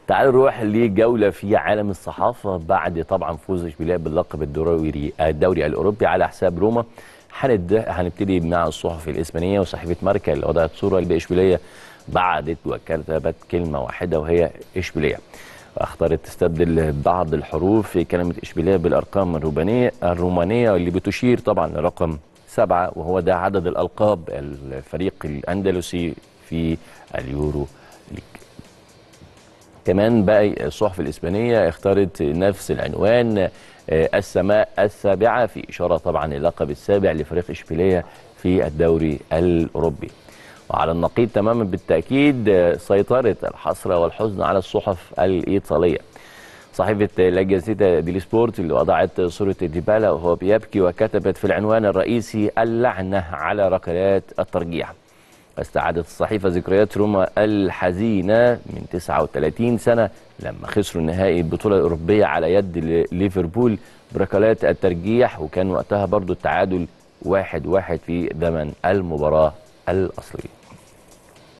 تعالوا نروح لجولة في عالم الصحافة بعد طبعا فوز اشبيليه باللقب الدوري الدوري الأوروبي على حساب روما هند- هنبتدي مع الصحف الإسبانية وصحيفة ماركا اللي وضعت صورة بإشبيلية بعدت وكتبت كلمة واحدة وهي إشبيلية واختارت تستبدل بعض الحروف في كلمة إشبيلية بالأرقام الرومانية الرومانية اللي بتشير طبعا لرقم سبعة وهو ده عدد الألقاب الفريق الأندلسي في اليورو ليج كمان باقي الصحف الإسبانية اختارت نفس العنوان آه، السماء السابعة في إشارة طبعا للقب السابع لفريق إشبيلية في الدوري الأوروبي وعلى النقيض تماما بالتأكيد آه، سيطرت الحسرة والحزن على الصحف الإيطالية صحيفة لا جازيتا دي سبورت اللي وضعت صورة ديبالا وهو بيبكي وكتبت في العنوان الرئيسي اللعنة على ركلات الترجيح استعادت الصحيفة ذكريات روما الحزينة من 39 سنة لما خسروا النهائي البطولة الأوروبية على يد ل- ليفربول بركلات الترجيح وكان وقتها برضو التعادل واحد واحد في زمن المباراة الأصلية